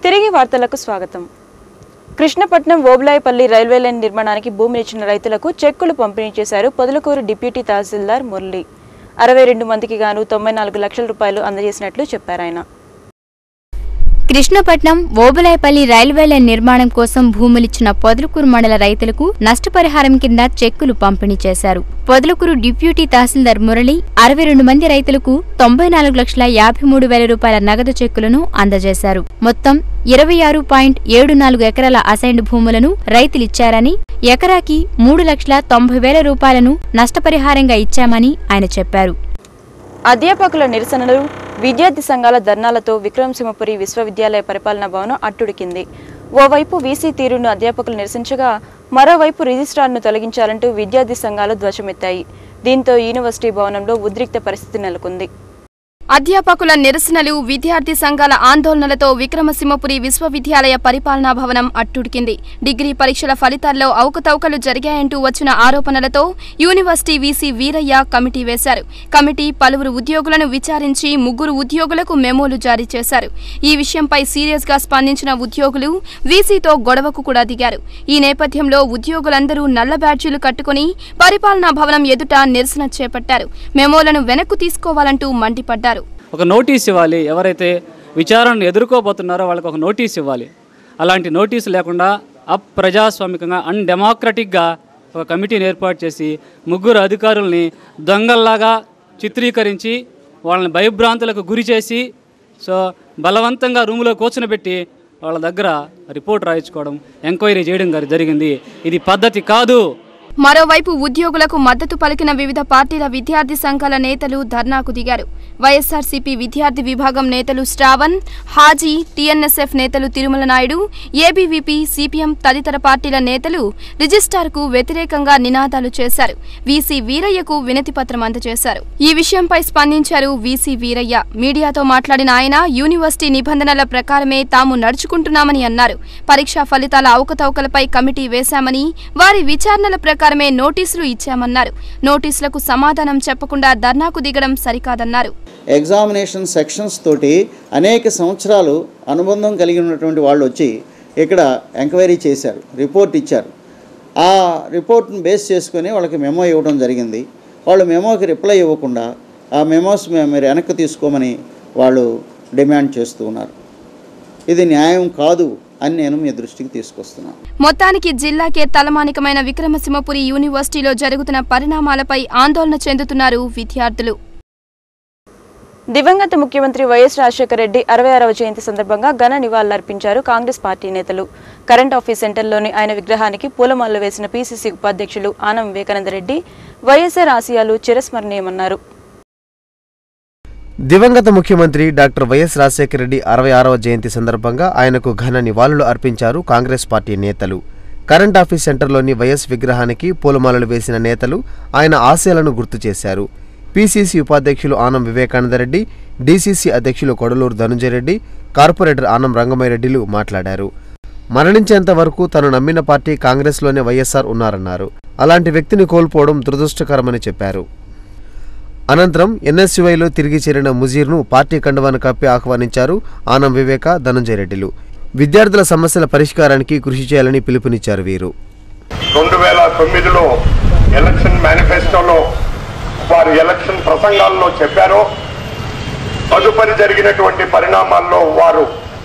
తిరిగి వార్తలకు స్వాగతం కృష్ణపట్నం ఓబులాయపల్లి రైల్వే లైన్ నిర్మాణానికి భూమిని ఇచ్చిన రైతులకు చెక్కులు పంపిణీ చేశారు పొదలకూరు డిప్యూటీ తహసీల్దార్ మురళి అరవై రెండు మందికి గాను తొంభై నాలుగు లక్షల రూపాయలు అందజేసినట్లు చెప్పారు ఆయన కృష్ణపట్నం ఓబులాయపల్లి రైల్వే లైన్ నిర్మాణం కోసం భూములిచ్చిన పొదలకూరు మండల రైతులకు నష్టపరిహారం కింద చెక్కులు పంపిణీ చేశారు పొదలకూరు డిప్యూటీ తహసీల్దార్ మురళి అరవై రెండు మంది రైతులకు తొంభై నాలుగు లక్షల యాభై మూడు వేల రూపాయల నగదు చెక్కులను అందజేశారు మొత్తం ఇరవై ఆరు పాయింట్ ఏడు నాలుగు ఎకరాల అసైన్డ్ భూములను రైతులిచ్చారని ఎకరాకి మూడు లక్షల తొంభై వేల రూపాయలను నష్టపరిహారంగా ఇచ్చామని ఆయన చెప్పారు అధ్యాపకుల నిరసనలు విద్యార్థి సంఘాల ధర్నాలతో విక్రమసింహపురి విశ్వవిద్యాలయ పరిపాలనా భవనం అట్టుడికింది ఓవైపు వీసీ తీరును అధ్యాపకులు నిరసించగా మరోవైపు రిజిస్ట్రార్ను తొలగించాలంటూ విద్యార్థి సంఘాలు ధ్వజమెత్తాయి దీంతో యూనివర్సిటీ భవనంలో ఉద్రిక్త పరిస్థితి నెలకొంది అధ్యాపకుల నిరసనలు విద్యార్థి సంఘాల ఆందోళనలతో విక్రమసింహపురి విశ్వవిద్యాలయ పరిపాలనా భవనం అట్టుడికింది డిగ్రీ పరీక్షల ఫలితాల్లో అవకతవకలు జరిగాయంటూ వచ్చిన ఆరోపణలతో యూనివర్సిటీ వీసీ వీరయ్య కమిటీ వేశారు కమిటీ పలువురు ఉద్యోగులను విచారించి ముగ్గురు ఉద్యోగులకు మెమోలు జారీ చేశారు ఈ విషయంపై సీరియస్ గా స్పందించిన ఉద్యోగులు వీసీతో గొడవకు కూడా దిగారు ఈ నేపథ్యంలో ఉద్యోగులందరూ నల్ల బ్యాడ్జీలు కట్టుకుని పరిపాలనా భవనం ఎదుట నిరసన చేపట్టారు మెమోలను వెనక్కు తీసుకోవాలంటూ మండిపడ్డారు ఒక నోటీస్ ఇవ్వాలి ఎవరైతే విచారణను ఎదుర్కోబోతున్నారో వాళ్ళకి ఒక నోటీస్ ఇవ్వాలి అలాంటి నోటీసు లేకుండా అప్రజాస్వామికంగా అన్డెమోక్రటిక్గా ఒక కమిటీని ఏర్పాటు చేసి ముగ్గురు అధికారుల్ని దొంగల్లాగా చిత్రీకరించి వాళ్ళని భయభ్రాంతులకు గురి చేసి సో బలవంతంగా రూములో కూర్చోబెట్టి వాళ్ళ దగ్గర రిపోర్ట్ రాయించుకోవడం ఎంక్వైరీ చేయడం గారి జరిగింది ఇది పద్ధతి కాదు మరోవైపు ఉద్యోగులకు మద్దతు పలికిన వివిధ పార్టీల విద్యార్థి సంఘాల నేతలు ధర్నాకు దిగారు వైఎస్ఆర్సీపీ విద్యార్థి విభాగం నేతలు శ్రావణ్ హాజీ టీఎన్ఎస్ఎఫ్ నేతలు తిరుమల నాయుడు ఏబీవీపీ సిపిఎం తదితర పార్టీల నేతలు రిజిస్టార్కు వ్యతిరేకంగా నినాదాలు చేశారు వీసీ వీరయ్యకు వినతి పత్రం అందజేశారు ఈ విషయంపై స్పందించారు వీసీ వీరయ్య మీడియాతో మాట్లాడిన ఆయన యూనివర్సిటీ నిబంధనల ప్రకారమే తాము నడుచుకుంటున్నామని అన్నారు పరీక్షా ఫలితాల అవకతవకలపై కమిటీ వేశామని వారి విచారణల ప్రకారమే నోటీసులు ఇచ్చామన్నారు నోటీసులకు సమాధానం చెప్పకుండా ధర్నాకు దిగడం సరికాదన్నారు ఎగ్జామినేషన్ సెక్షన్స్ తోటి అనేక సంవత్సరాలు అనుబంధం కలిగి ఉన్నటువంటి వాళ్ళు వచ్చి ఇక్కడ ఎంక్వైరీ చేశారు రిపోర్ట్ ఇచ్చారు ఆ రిపోర్ట్ని బేస్ చేసుకొని వాళ్ళకి మెమో ఇవ్వడం జరిగింది వాళ్ళు మెమోకి రిప్లై ఇవ్వకుండా ఆ మెమోస్ మే- మీరు వెనక్కి తీసుకోమని వాళ్ళు డిమాండ్ చేస్తూ ఉన్నారు ఇది న్యాయం కాదు అని నేను మీ దృష్టికి తీసుకొస్తున్నాను మొత్తానికి జిల్లాకే తలమానికమైన విక్రమసింహపురి యూనివర్సిటీలో జరుగుతున్న పరిణామాలపై ఆందోళన చెందుతున్నారు విద్యార్థులు దివంగత ముఖ్యమంత్రి వైఎస్ రాజశేఖర రెడ్డి అరవై ఆరవ జయంతి సందర్భంగా ఘన నివాళులర్పించారు కాంగ్రెస్ పార్టీ నేతలు కరెంట్ ఆఫీస్ సెంటర్లోని ఆయన విగ్రహానికి పూలమాలలు వేసిన పీసీసీ ఉపాధ్యక్షులు ఆనం వివేకానంద రెడ్డి వైఎస్ఆర్ ఆశయాలు చిరస్మరణీయమన్నారు దివంగత ముఖ్యమంత్రి డాక్టర్ వైఎస్ రాజశేఖర రెడ్డి అరవై ఆరవ జయంతి సందర్భంగా ఆయనకు ఘన నివాళులు అర్పించారు కాంగ్రెస్ పార్టీ నేతలు కరెంట్ ఆఫీస్ సెంటర్లోని వైఎస్ విగ్రహానికి పూలమాలలు వేసిన నేతలు ఆయన ఆశయాలను గుర్తు చేశారు పీసీసీ ఉపాధ్యక్షులు ఆనం వివేకానందరెడ్డి డీసీసీ అధ్యక్షులు కొడలూరు ధనుంజయ రెడ్డి కార్పొరేటర్ ఆనం రంగమయ్యరెడ్డిలు మాట్లాడారు మరణించేంత వరకు తను నమ్మిన పార్టీ కాంగ్రెస్లోనే వైఎస్ఆర్ ఉన్నారన్నారు అలాంటి వ్యక్తిని కోల్పోవడం దురదృష్టకరమని చెప్పారు అనంతరం ఎన్ఎస్యుఐలో తిరిగి చేరిన ముజీర్ను పార్టీ కండువాను కప్పి ఆహ్వానించారు ఆనం వివేక ధనంజయ రెడ్డిలు విద్యార్థుల సమస్యల పరిష్కారానికి కృషి చేయాలని పిలుపునిచ్చారు వీరు రెండు వేల తొమ్మిదిలో ఎలక్షన్ మేనిఫెస్టోలో వారు ఎలక్షన్ ప్రసంగాల్లో చెప్పారో తదుపరి జరిగినటువంటి పరిణామాల్లో వారు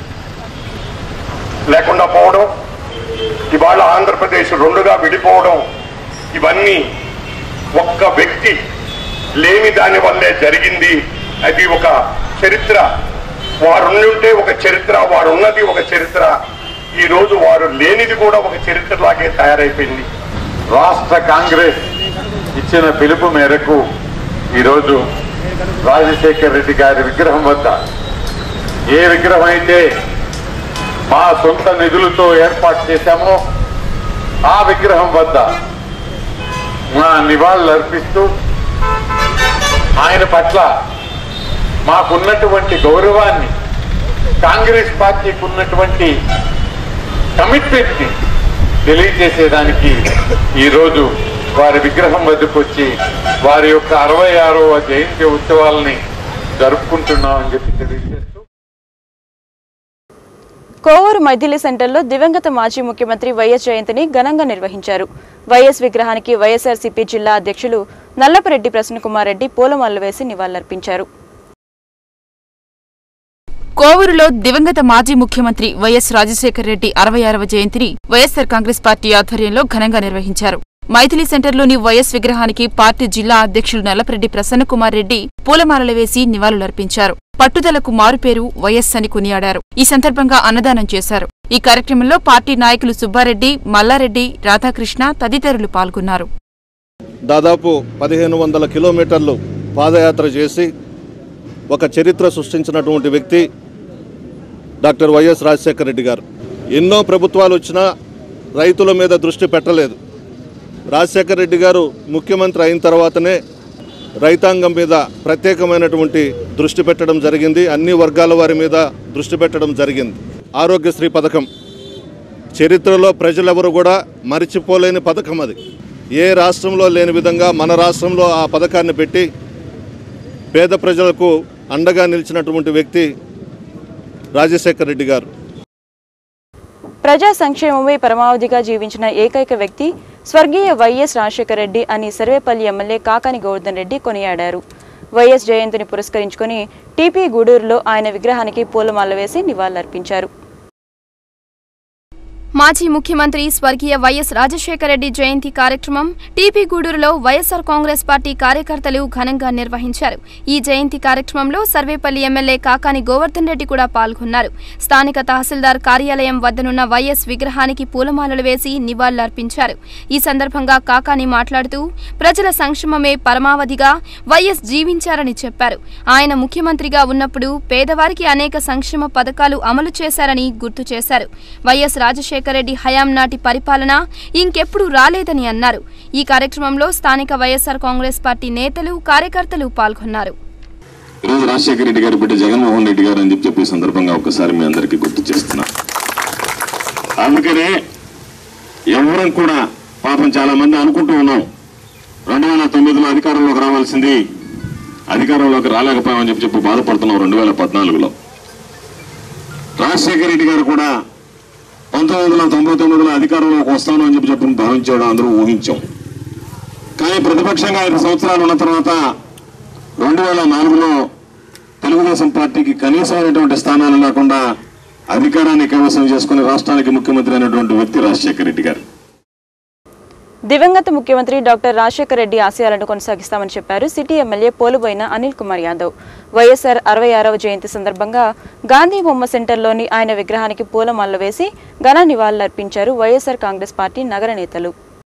లేకుండా పోవడం ఇవాళ ఆంధ్రప్రదేశ్ రెండుగా విడిపోవడం ఇవన్నీ ఒక్క వ్యక్తి లేని దాని వల్లే జరిగింది అది ఒక చరిత్ర వారు ఉంటే ఒక చరిత్ర వారు ఉన్నది ఒక చరిత్ర ఈ రోజు వారు లేనిది కూడా ఒక చరిత్రలాగే తయారైపోయింది రాష్ట్ర కాంగ్రెస్ ఇచ్చిన పిలుపు మేరకు ఈరోజు రాజశేఖర్ రెడ్డి గారి విగ్రహం వద్ద ఏ విగ్రహం అయితే మా సొంత నిధులతో ఏర్పాటు చేశామో ఆ విగ్రహం వద్ద మా నివాళులు అర్పిస్తూ ఆయన పట్ల మాకున్నటువంటి గౌరవాన్ని కాంగ్రెస్ పార్టీకి ఉన్నటువంటి కమిట్మెంట్ ని తెలియజేసేదానికి ఈరోజు వారి విగ్రహం వద్దకు వచ్చి వారి యొక్క అరవై ఆరవ జయంతి ఉత్సవాలని జరుపుకుంటున్నామని చెప్పి తెలియజేస్తూ కోవూరు మైథిలి సెంటర్లో దివంగత మాజీ ముఖ్యమంత్రి వైఎస్ జయంతిని ఘనంగా నిర్వహించారు వైఎస్ విగ్రహానికి వైఎస్ఆర్సీపీ జిల్లా అధ్యక్షులు నల్లపరెడ్డి ప్రసన్నకుమార్ రెడ్డి పూలమాలలు వేసి నివాళులర్పించారు కోవూరులో దివంగత మాజీ ముఖ్యమంత్రి వైఎస్ రాజశేఖర రెడ్డి అరవై ఆరవ జయంతిని వైఎస్సార్ కాంగ్రెస్ పార్టీ ఆధ్వర్యంలో ఘనంగా నిర్వహించారు మైథిలి సెంటర్లోని వైఎస్ విగ్రహానికి పార్టీ జిల్లా అధ్యక్షులు నల్లపరెడ్డి ప్రసన్నకుమార్ రెడ్డి పూలమాలలు వేసి నివాళులర్పించారు పట్టుదలకు మారుపేరు వైఎస్ అని కొనియాడారు ఈ సందర్భంగా అన్నదానం చేశారు ఈ కార్యక్రమంలో పార్టీ నాయకులు సుబ్బారెడ్డి మల్లారెడ్డి రాధాకృష్ణ తదితరులు పాల్గొన్నారు దాదాపు పదిహేను వందల కిలోమీటర్లు పాదయాత్ర చేసి ఒక చరిత్ర సృష్టించినటువంటి వ్యక్తి డాక్టర్ వైఎస్ రాజశేఖర రెడ్డి గారు ఎన్నో ప్రభుత్వాలు వచ్చినా రైతుల మీద దృష్టి పెట్టలేదు రాజశేఖర రెడ్డి గారు ముఖ్యమంత్రి అయిన తర్వాతనే రైతాంగం మీద ప్రత్యేకమైనటువంటి దృష్టి పెట్టడం జరిగింది అన్ని వర్గాల వారి మీద దృష్టి పెట్టడం జరిగింది ఆరోగ్యశ్రీ పథకం చరిత్రలో ప్రజలెవరు కూడా మరిచిపోలేని పథకం అది ఏ రాష్ట్రంలో లేని విధంగా మన రాష్ట్రంలో ఆ పథకాన్ని పెట్టి పేద ప్రజలకు అండగా నిలిచినటువంటి వ్యక్తి రాజశేఖర రెడ్డి గారు ప్రజా సంక్షేమమే పరమావధిగా జీవించిన ఏకైక వ్యక్తి స్వర్గీయ వైఎస్ రాజశేఖర రెడ్డి అని సర్వేపల్లి ఎమ్మెల్యే కాకాని గోవర్ధన్ రెడ్డి కొనియాడారు వైఎస్ జయంతిని పురస్కరించుకుని టీపీ గూడూరులో ఆయన విగ్రహానికి పూలమాల వేసి నివాళులర్పించారు మాజీ ముఖ్యమంత్రి స్వర్గీయ వైఎస్ రాజశేఖర రెడ్డి జయంతి కార్యక్రమం టీపీ గూడూరులో వైఎస్సార్ కాంగ్రెస్ పార్టీ కార్యకర్తలు ఘనంగా నిర్వహించారు ఈ జయంతి కార్యక్రమంలో సర్వేపల్లి ఎమ్మెల్యే కాకాని గోవర్ధన్ రెడ్డి కూడా పాల్గొన్నారు స్థానిక తహసీల్దార్ కార్యాలయం వద్దనున్న వైఎస్ విగ్రహానికి పూలమాలలు వేసి నివాళులర్పించారు ఈ సందర్భంగా కాకాని మాట్లాడుతూ ప్రజల సంక్షేమమే పరమావధిగా వైఎస్ జీవించారని చెప్పారు ఆయన ముఖ్యమంత్రిగా ఉన్నప్పుడు పేదవారికి అనేక సంక్షేమ పథకాలు అమలు చేశారని గుర్తు చేశారు వైఎస్ రాజశేఖర రెడ్డి హయాం నాటి పరిపాలన ఇంకెప్పుడు రాలేదని అన్నారు ఈ కార్యక్రమంలో స్థానిక వైఎస్సార్ కాంగ్రెస్ పార్టీ నేతలు కార్యకర్తలు పాల్గొన్నారు ఈరోజు రాజశేఖర రెడ్డి గారి బిడ్డ జగన్మోహన్ రెడ్డి గారు అని చెప్పి చెప్పే సందర్భంగా ఒకసారి మీ అందరికీ గుర్తు చేస్తున్నా అందుకనే ఎవరం కూడా పాపం చాలా మంది అనుకుంటూ ఉన్నాం రెండు వేల తొమ్మిదిలో అధికారంలోకి రావాల్సింది అధికారంలోకి రాలేకపోయామని చెప్పి చెప్పి బాధపడుతున్నాం రెండు వేల పద్నాలుగులో రాజశేఖర రెడ్డి గారు కూడా పంతొమ్మిది వందల తొంభై తొమ్మిదిలో అధికారంలోకి వస్తాను అని చెప్పి చెప్పి భావించాడు అందరూ ఊహించాం కానీ ప్రతిపక్షంగా ఐదు సంవత్సరాలు ఉన్న తర్వాత రెండు వేల నాలుగులో తెలుగుదేశం పార్టీకి కనీసమైనటువంటి స్థానాలు లేకుండా అధికారాన్ని కైవసం చేసుకుని రాష్ట్రానికి ముఖ్యమంత్రి అయినటువంటి వ్యక్తి రాజశేఖర రెడ్డి గారు దివంగత ముఖ్యమంత్రి డాక్టర్ రాజశేఖర రెడ్డి ఆశయాలను కొనసాగిస్తామని చెప్పారు city MLA Polubhoina Anil Kumar Yadav YSR అరవై ఆరవ జయంతి సందర్భంగా గాంధీ బొమ్మ సెంటర్లోని ఆయన విగ్రహానికి పూలమాలలు వేసి ఘన నివాళులర్పించారు వైఎస్ఆర్ కాంగ్రెస్ పార్టీ నగర నేతలు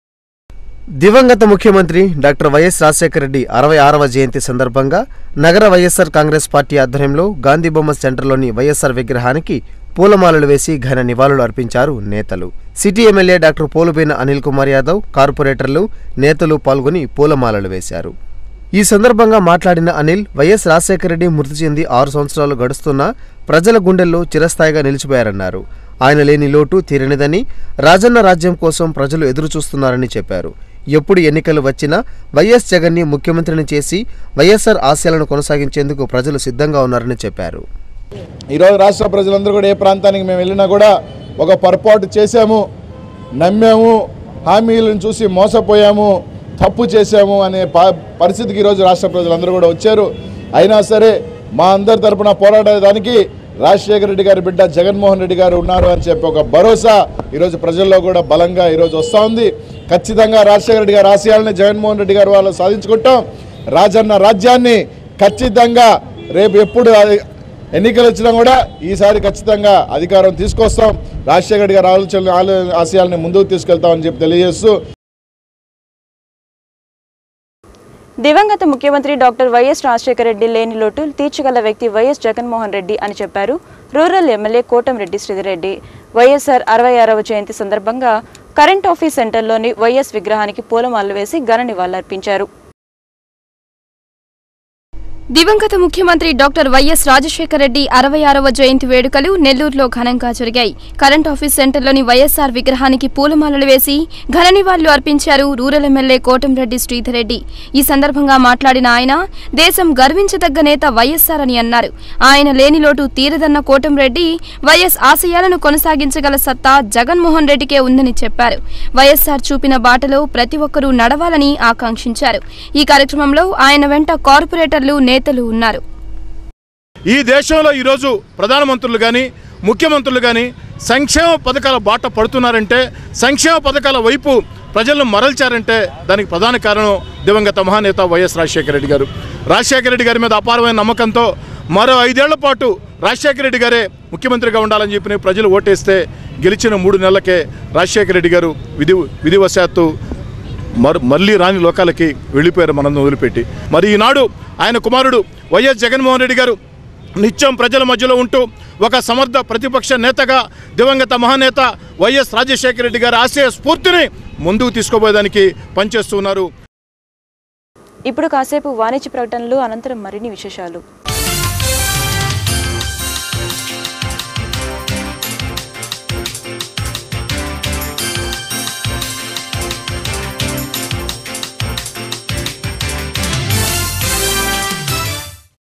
దివంగత ముఖ్యమంత్రి డాక్టర్ వైఎస్ రాజశేఖర రెడ్డి అరవై ఆరవ జయంతి సందర్భంగా నగర వైఎస్ఆర్ కాంగ్రెస్ పార్టీ ఆధ్వర్యంలో గాంధీబొమ్మ సెంటర్లోని వైఎస్ఆర్ విగ్రహానికి పూలమాలలు వేసి ఘన నివాళులు అర్పించారు నేతలు city MLA doctor Polubeena Anil Kumar Yadav కార్పొరేటర్లు నేతలు పాల్గొని పూలమాలలు వేశారు ఈ సందర్భంగా మాట్లాడిన అనిల్ వైఎస్ రాజశేఖర రెడ్డి మృతి చెంది ఆరు సంవత్సరాలు గడుస్తున్నా ప్రజల గుండెల్లో చిరస్థాయిగా నిలిచిపోయారన్నారు ఆయన లేని లోటు తీరనిదని రాజన్న రాజ్యం కోసం ప్రజలు ఎదురుచూస్తున్నారని చెప్పారు ఎప్పుడు ఎన్నికలు వచ్చినా వైఎస్ జగన్ని ముఖ్యమంత్రిని చేసి వైఎస్ఆర్ ఆశయాలను కొనసాగించేందుకు ప్రజలు సిద్ధంగా ఉన్నారని చెప్పారు ఈరోజు రాష్ట్ర ప్రజలందరూ కూడా ఏ ప్రాంతానికి మేము వెళ్ళినా కూడా ఒక పొరపాటు చేశాము నమ్మాము హామీలను చూసి మోసపోయాము తప్పు చేశాము అనే ప- పరిస్థితికి ఈరోజు రాష్ట్ర ప్రజలందరూ కూడా వచ్చారు అయినా సరే మా అందరి తరపున పోరాడేదానికి రాజశేఖర రెడ్డి గారి బిడ్డ జగన్మోహన్ రెడ్డి గారు ఉన్నారు అని చెప్పి ఒక భరోసా ఈరోజు ప్రజల్లో కూడా బలంగా ఈరోజు వస్తూ ఉంది ఖచ్చితంగా రాజశేఖర రెడ్డి గారి ఆశయాలని జగన్మోహన్ రెడ్డి గారు వాళ్ళు సాధించుకుంటాం రాజన్న రాజ్యాన్ని ఖచ్చితంగా రేపు ఎప్పుడు అది- ఎన్నికలు వచ్చినా కూడా ఈసారి ఖచ్చితంగా అధికారం తీసుకొస్తాం రాజశేఖర రెడ్డి గారి ఆలోచన ఆలో- ఆశయాల్ని ముందుకు తీసుకెళ్తామని చెప్పి తెలియజేస్తూ దివంగత ముఖ్యమంత్రి డాక్టర్ వైఎస్ రాజశేఖర రెడ్డి లేని లోటు తీర్చగల వ్యక్తి వైఎస్ జగన్మోహన్ రెడ్డి అని చెప్పారు rural MLA Kotamreddy Sridharreddy YSR అరవై ఆరవ జయంతి సందర్భంగా కరెంట్ ఆఫీస్ సెంటర్లోని వైఎస్ విగ్రహానికి పూలమాలలు వేసి ఘన నివాళులర్పించారు దివంగత ముఖ్యమంత్రి డాక్టర్ వైఎస్ రాజశేఖర రెడ్డి అరవై ఆరవ జయంతి వేడుకలు నెల్లూరులో ఘనంగా జరిగాయి కరెంట్ ఆఫీస్ సెంటర్లోని వైఎస్ఆర్ విగ్రహానికి పూలమాలలు వేసి ఘన నివాళులు అర్పించారు రూరల్ ఎమ్మెల్యే కోటంరెడ్డి శ్రీధర్ రెడ్డి ఈ సందర్భంగా మాట్లాడిన ఆయన దేశం గర్వించదగ్గ నేత వైఎస్ఆర్ అని అన్నారు ఆయన లేని లోటు తీరదన్న కోటంరెడ్డి వైఎస్ ఆశయాలను కొనసాగించగల సత్తా జగన్మోహన్ రెడ్డికే ఉందని చెప్పారు వైఎస్ఆర్ చూపిన బాటలో ప్రతి ఒక్కరూ నడవాలని ఆకాంక్షించారు ఈ కార్యక్రమంలో ఆయన వెంట కార్పొరేటర్లు నేతలు ఉన్నారు ఈ దేశంలో ఈరోజు ప్రధానమంత్రులు కానీ ముఖ్యమంత్రులు కానీ సంక్షేమ పథకాల బాట పడుతున్నారంటే సంక్షేమ పథకాల వైపు ప్రజలను మరల్చారంటే దానికి ప్రధాన కారణం దివంగత మహానేత వైఎస్ రాజశేఖర రెడ్డి గారు రాజశేఖర రెడ్డి గారి మీద అపారమైన నమ్మకంతో మరో ఐదేళ్ల పాటు రాజశేఖర రెడ్డి గారే ముఖ్యమంత్రిగా ఉండాలని చెప్పి ప్రజలు ఓటేస్తే గెలిచిన మూడు నెలలకే రాజశేఖర రెడ్డి గారు విధి విధివశాత్తు మరు మళ్ళీ రాని లోకాలకి వెళ్ళిపోయారు మనందరం వదిలిపెట్టి మరి ఈనాడు ఆయన కుమారుడు వైఎస్ జగన్మోహన్ రెడ్డి గారు నిత్యం ప్రజల మధ్యలో ఉంటూ ఒక సమర్థ ప్రతిపక్ష నేతగా దివంగత మహానేత వైఎస్ రాజశేఖర రెడ్డి గారి ఆశయ స్ఫూర్తిని ముందుకు తీసుకోబోయేదానికి పనిచేస్తున్నారు ఇప్పుడు కాసేపు వాణిజ్య ప్రకటనలు అనంతరం మరిన్ని విశేషాలు